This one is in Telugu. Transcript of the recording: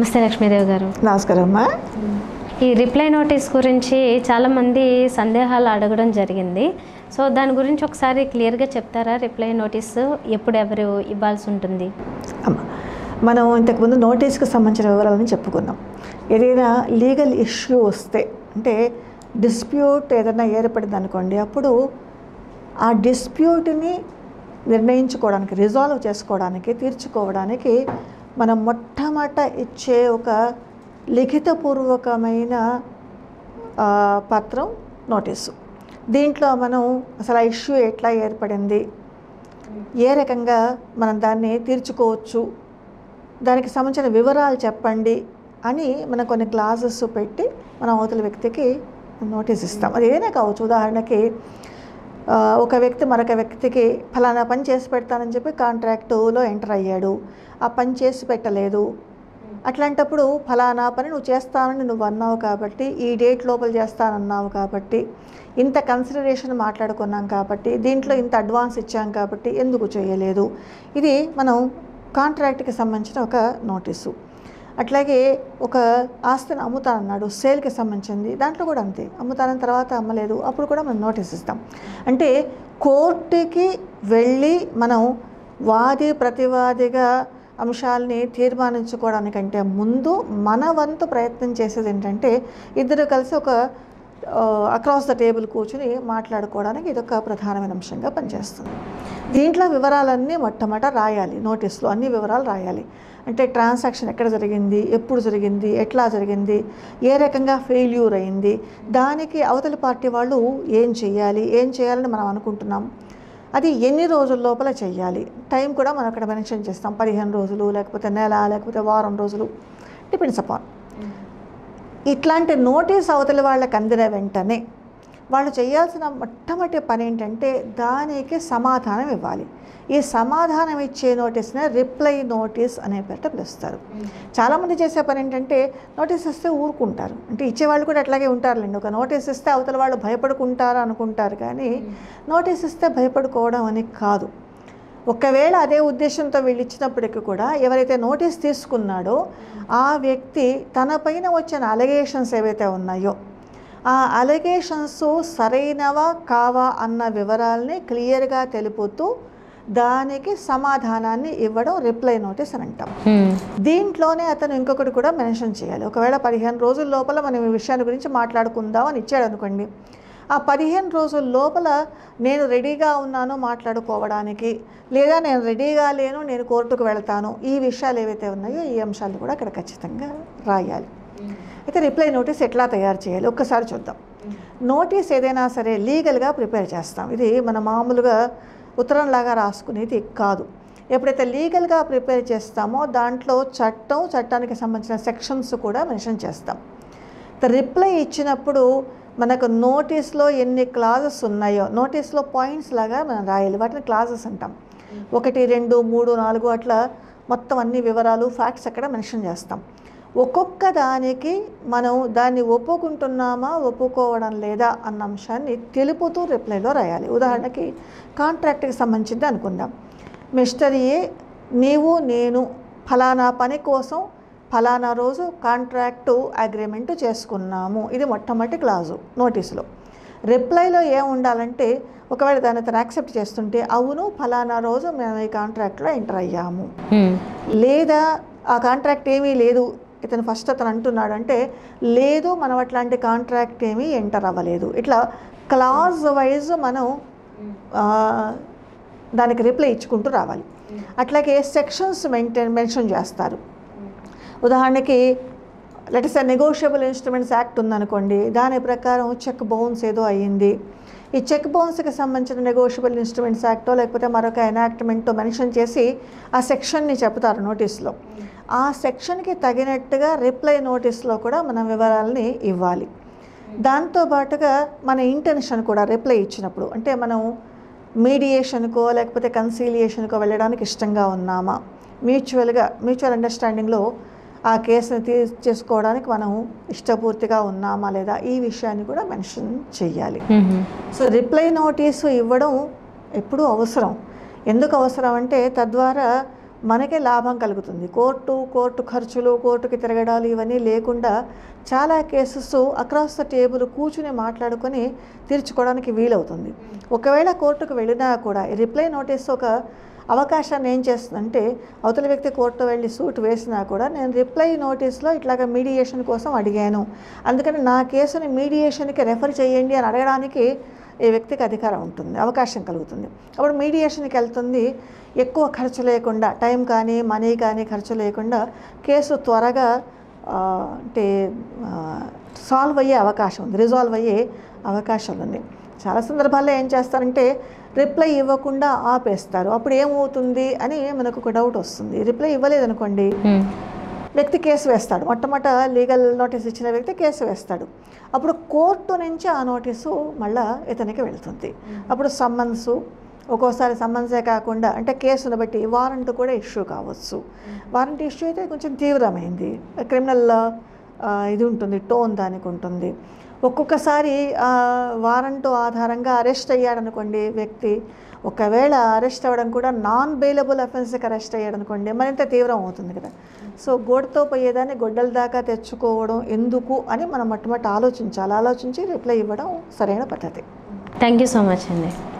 నమస్తే లక్ష్మీదేవి గారు నమస్కారం అమ్మా ఈ రిప్లై నోటీస్ గురించి చాలామంది సందేహాలు అడగడం జరిగింది సో దాని గురించి ఒకసారి క్లియర్గా చెప్తారా రిప్లై నోటీస్ ఎప్పుడు ఎవరు ఇవ్వాల్సి ఉంటుంది అమ్మ మనం ఇంతకుముందు నోటీస్కి సంబంధించిన వివరాలని చెప్పుకున్నాం ఏదైనా లీగల్ ఇష్యూ వస్తే అంటే డిస్ప్యూట్ ఏదైనా ఏర్పడింది అనుకోండి అప్పుడు ఆ డిస్ప్యూట్ని నిర్ణయించుకోవడానికి రిజాల్వ్ చేసుకోవడానికి తీర్చుకోవడానికి మనం మొట్టమొదట ఇచ్చే ఒక లిఖితపూర్వకమైన ఆ, పత్రం నోటీసు దీంట్లో మనం అసలు ఆ ఇష్యూ ఎట్లా ఏర్పడింది ఏ రకంగా మనం దాన్ని తీర్చుకోవచ్చు దానికి సంబంధించిన వివరాలు చెప్పండి అని మనం కొన్ని క్లాసెస్ పెట్టి మనం అవతల వ్యక్తికి నోటీస్ ఇస్తాం అది ఏదైనా కావచ్చు ఉదాహరణకి ఆ, ఒక వ్యక్తి మరొక వ్యక్తికి ఫలానా పని చేసి పెడతానని చెప్పి కాంట్రాక్టులో ఎంటర్ అయ్యాడు ఆ పని చేసి పెట్టలేదు అట్లాంటప్పుడు ఫలానా పని నువ్వు చేస్తానని నువ్వు అన్నావు కాబట్టి ఈ డేట్ లోపల చేస్తానన్నావు కాబట్టి ఇంత కన్సిడరేషన్ మాట్లాడుకున్నాం కాబట్టి దీంట్లో ఇంత అడ్వాన్స్ ఇచ్చాం కాబట్టి ఎందుకు చేయలేదు ఇది మనం కాంట్రాక్ట్కి సంబంధించిన ఒక నోటీసు అట్లాగే ఒక ఆస్తిని అమ్ముతానన్నాడు సేల్కి సంబంధించింది దాంట్లో కూడా అంతే అమ్ముతానని తర్వాత అమ్మలేదు అప్పుడు కూడా మనం నోటీస్ ఇస్తాం అంటే కోర్టుకి వెళ్ళి మనం వాది ప్రతివాదిగా అంశాలని తీర్మానించుకోవడానికంటే ముందు మన వంతు ప్రయత్నం చేసేది ఏంటంటే ఇద్దరు కలిసి ఒక అక్రాస్ ద టేబుల్ కూర్చుని మాట్లాడుకోవడానికి ఇది ఒక ప్రధానమైన అంశంగా పనిచేస్తుంది దీంట్లో వివరాలన్నీ మొట్టమొదట రాయాలి నోటీస్లో అన్ని వివరాలు రాయాలి అంటే ట్రాన్సాక్షన్ ఎక్కడ జరిగింది ఎప్పుడు జరిగింది ఎట్లా జరిగింది ఏ రకంగా ఫెయిల్యూర్ అయింది దానికి అవతలి పార్టీ వాళ్ళు ఏం చేయాలి ఏం చేయాలని మనం అనుకుంటున్నాం అది ఎన్ని రోజుల లోపల చేయాలి టైం కూడా మనం అక్కడ మెన్షన్ చేస్తాం పదిహేను రోజులు లేకపోతే నెల లేకపోతే వారం రోజులు డిపెండ్స్ అపాన్ ఇట్లాంటి నోటీస్ అవతలి వాళ్ళకి అందిన వెంటనే వాళ్ళు చేయాల్సిన మొట్టమొదటి పని ఏంటంటే దానికి సమాధానం ఇవ్వాలి ఈ సమాధానం ఇచ్చే నోటీస్ని రిప్లై నోటీస్ అనే పేరుతో పిలుస్తారు చాలామంది చేసే పని ఏంటంటే నోటీస్ ఇస్తే ఊరుకుంటారు అంటే ఇచ్చేవాళ్ళు కూడా అట్లాగే ఉంటారులేండి ఒక నోటీస్ ఇస్తే అవతల వాళ్ళు భయపడుకుంటారు అనుకుంటారు కానీ నోటీస్ ఇస్తే భయపడుకోవడం అని కాదు ఒకవేళ అదే ఉద్దేశంతో వీళ్ళు ఇచ్చినప్పటికీ కూడా ఎవరైతే నోటీస్ తీసుకున్నాడో ఆ వ్యక్తి తన పైన వచ్చిన అలిగేషన్స్ ఏవైతే ఉన్నాయో ఆ అలిగేషన్స్ సరైనవా కావా అన్న వివరాల్ని క్లియర్గా తెలుపుతూ దానికి సమాధానాన్ని ఇవ్వడం రిప్లై నోటీస్ అని అంటాం దీంట్లోనే అతను ఇంకొకటి కూడా మెన్షన్ చేయాలి ఒకవేళ పదిహేను రోజుల లోపల మనం ఈ విషయాన్ని గురించి మాట్లాడుకుందాం అని ఇచ్చాడు అనుకోండి ఆ పదిహేను రోజుల లోపల నేను రెడీగా ఉన్నాను మాట్లాడుకోవడానికి లేదా నేను రెడీగా లేను నేను కోర్టుకు వెళ్తాను ఈ విషయాలు ఏవైతే ఉన్నాయో ఈ అంశాలు కూడా అక్కడ ఖచ్చితంగా రాయాలి అయితే రిప్లై నోటీస్ ఎట్లా తయారు చేయాలి ఒక్కసారి చూద్దాం నోటీస్ ఏదైనా సరే లీగల్గా ప్రిపేర్ చేస్తాం ఇది మన మామూలుగా ఉత్తరంలాగా రాసుకునేది కాదు ఎప్పుడైతే లీగల్గా ప్రిపేర్ చేస్తామో దాంట్లో చట్టం చట్టానికి సంబంధించిన సెక్షన్స్ కూడా మెన్షన్ చేస్తాం రిప్లై ఇచ్చినప్పుడు మనకు నోటీస్లో ఎన్ని క్లాజెస్ ఉన్నాయో నోటీస్లో పాయింట్స్ లాగా మనం రాయాలి వాటిని క్లాజెస్ అంటాం ఒకటి రెండు మూడు నాలుగు అట్లా మొత్తం అన్ని వివరాలు ఫ్యాక్ట్స్ అక్కడ మెన్షన్ చేస్తాం ఒక్కొక్క దానికి మనం దాన్ని ఒప్పుకుంటున్నామా ఒప్పుకోవడం లేదా అన్న అంశాన్ని తెలుపుతూ రిప్లైలో రాయాలి ఉదాహరణకి కాంట్రాక్ట్కి సంబంధించింది అనుకుందాం మిస్టర్ ఏ నీవు నేను ఫలానా పని కోసం ఫలానా రోజు కాంట్రాక్టు అగ్రిమెంట్ చేసుకున్నాము ఇది మొట్టమొదటి క్లాజు నోటీసులో రిప్లైలో ఏం ఉండాలంటే ఒకవేళ దాన్ని అతను యాక్సెప్ట్ చేస్తుంటే అవును ఫలానా రోజు మేము ఈ కాంట్రాక్ట్లో ఎంటర్ అయ్యాము లేదా ఆ కాంట్రాక్ట్ ఏమీ లేదు ఇతను ఫస్ట్ అతను అంటున్నాడు అంటే లేదు మనం అట్లాంటి కాంట్రాక్ట్ ఏమీ ఎంటర్ అవ్వలేదు ఇట్లా క్లాజ్ వైజ్ మనం ఆ, దానికి రిప్లై ఇచ్చుకుంటూ రావాలి అట్లాగే సెక్షన్స్ మెయింటైన్ మెన్షన్ చేస్తారు ఉదాహరణకి లెటస్ నెగోషియబుల్ ఇన్స్ట్రుమెంట్స్ యాక్ట్ ఉందనుకోండి దాని ప్రకారం చెక్ బౌన్స్ ఏదో అయ్యింది ఈ చెక్ బౌన్స్కి సంబంధించిన నెగోషియబుల్ ఇన్స్ట్రుమెంట్స్ యాక్టో లేకపోతే మరొక ఎనాక్ట్మెంటో మెన్షన్ చేసి ఆ సెక్షన్ని చెప్తారు నోటీస్లో ఆ సెక్షన్కి తగినట్టుగా రిప్లై నోటీస్లో కూడా మనం వివరాలని ఇవ్వాలి దాంతో పాటుగా మన ఇంటెన్షన్ కూడా రిప్లై ఇచ్చినప్పుడు అంటే మనం మీడియేషన్కో లేకపోతే కన్సీలియేషన్కో వెళ్ళడానికి ఇష్టంగా ఉన్నామా మ్యూచువల్గా మ్యూచువల్ అండర్స్టాండింగ్లో ఆ కేసుని తీర్చేసుకోవడానికి మనం ఇష్టపూర్తిగా ఉన్నామా లేదా ఈ విషయాన్ని కూడా మెన్షన్ చెయ్యాలి సో రిప్లై నోటీసు ఇవ్వడం ఎప్పుడూ అవసరం ఎందుకు అవసరం అంటే తద్వారా మనకే లాభం కలుగుతుంది కోర్టు కోర్టు ఖర్చులు కోర్టుకి తిరగడాలు ఇవన్నీ లేకుండా చాలా కేసెస్ అక్రాస్ ద టేబుల్ కూర్చుని మాట్లాడుకొని తీర్చుకోవడానికి వీలవుతుంది ఒకవేళ కోర్టుకు వెళ్ళినా కూడా రిప్లై నోటీస్ ఒక అవకాశాన్ని ఏం చేస్తుందంటే అవతల వ్యక్తి కోర్టు వెళ్ళి సూట్ వేసినా కూడా నేను రిప్లై నోటీస్లో ఇట్లాగ మీడియేషన్ కోసం అడిగాను అందుకని నా కేసుని మీడియేషన్కి రెఫర్ చేయండి అని అడగడానికి ఈ వ్యక్తికి అధికారం ఉంటుంది అవకాశం కలుగుతుంది అప్పుడు మీడియేషన్కి వెళ్తుంది ఎక్కువ ఖర్చు లేకుండా టైం కానీ మనీ కానీ ఖర్చు లేకుండా కేసు త్వరగా ఆ, అంటే సాల్వ్ అయ్యే అవకాశం ఉంది రిజాల్వ్ అయ్యే అవకాశం ఉంది చాలా సందర్భాల్లో ఏం చేస్తారంటే రిప్లై ఇవ్వకుండా ఆపేస్తారు అప్పుడు ఏమవుతుంది అని మనకు ఒక డౌట్ వస్తుంది రిప్లై ఇవ్వలేదనుకోండి మ్మ్. వ్యక్తి కేసు వేస్తాడు మొట్టమొదట లీగల్ నోటీస్ ఇచ్చిన వ్యక్తి కేసు వేస్తాడు అప్పుడు కోర్టు నుంచి ఆ నోటీసు మళ్ళా ఇతనికి వెళ్తుంది అప్పుడు సమ్మన్సు ఒక్కోసారి సమ్మన్సే కాకుండా అంటే కేసును బట్టి వారెంట్ కూడా ఇష్యూ కావచ్చు వారెంట్ ఇష్యూ అయితే కొంచెం తీవ్రమైంది క్రిమినల్ ఆ, ఇది ఉంటుంది టోన్ దానికి ఉంటుంది ఒక్కొక్కసారి ఆ, వారెంట్ ఆధారంగా అరెస్ట్ అయ్యాడనుకోండి వ్యక్తి ఒకవేళ అరెస్ట్ అవ్వడం కూడా నాన్ బెయిలబుల్ అఫెన్స్కి అరెస్ట్ అయ్యాడనుకోండి మరింత తీవ్రం అవుతుంది కదా సో గోడతో పోయేదాన్ని గొడ్డల దాకా తెచ్చుకోవడం ఎందుకు అని మనం మొట్టమొదటి ఆలోచించాలి ఆలోచించి రిప్లై ఇవ్వడం సరైన పద్ధతి థ్యాంక్ యూ సో మచ్ అండి